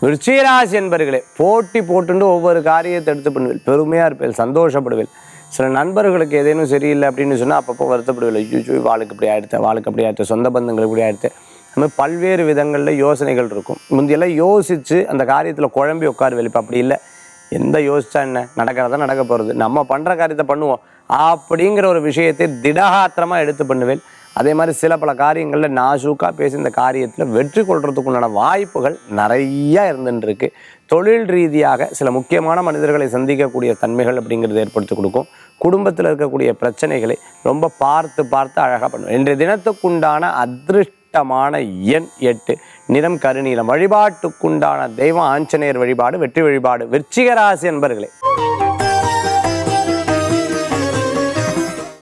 விருச்சிகராசி என்பர்களே போட்டி போட்டுண்டு ஒவ்வொரு காரியத்தை எடுத்து பண்ணுவேன் பெருமையாக இருப்பேன் சந்தோஷப்படுவேன் சில நண்பர்களுக்கு ஏதேனும் சரியில்லை அப்படின்னு சொன்னால் அப்பப்போ வருத்தப்படுவேன் ஐயோ வாளுக்கு இப்படி ஆயிடுத்து வாளுக்கு அப்படி ஆயிடுத்து சொந்த பந்தங்களுக்கு இப்படி ஆயிடுத்து அந்த மாதிரி பல்வேறு விதங்களில் யோசனைகள் இருக்கும் முந்தையெல்லாம் யோசித்து அந்த காரியத்தில் குழம்பி உட்காருவேன் இப்போ அப்படி இல்லை எந்த யோசிச்சா என்ன நடக்கிறதா நடக்க போகிறது நம்ம பண்ணுற காரியத்தை பண்ணுவோம் அப்படிங்கிற ஒரு விஷயத்தை திடகாத்திரமாக எடுத்து பண்ணுவேன் அதே மாதிரி சில பல காரியங்களில் நாசூக்காக பேசி இந்த காரியத்தில் வெற்றி கொள்றதுக்குண்டான வாய்ப்புகள் நிறைய இருந்துட்டு இருக்கு தொழில் ரீதியாக சில முக்கியமான மனிதர்களை சந்திக்கக்கூடிய தன்மைகள் அப்படிங்கிறது ஏற்படுத்தி கொடுக்கும் குடும்பத்தில் இருக்கக்கூடிய பிரச்சனைகளை ரொம்ப பார்த்து பார்த்து அழகாக பண்ணுவேன் இன்றைய தினத்துக்குண்டான அதிருஷ்டமான எண் எட்டு நிறம் கருநீலம் வழிபாட்டுக்குண்டான தெய்வம் ஆஞ்சநேயர் வழிபாடு வெற்றி வழிபாடு விருச்சிகராசி என்பர்களே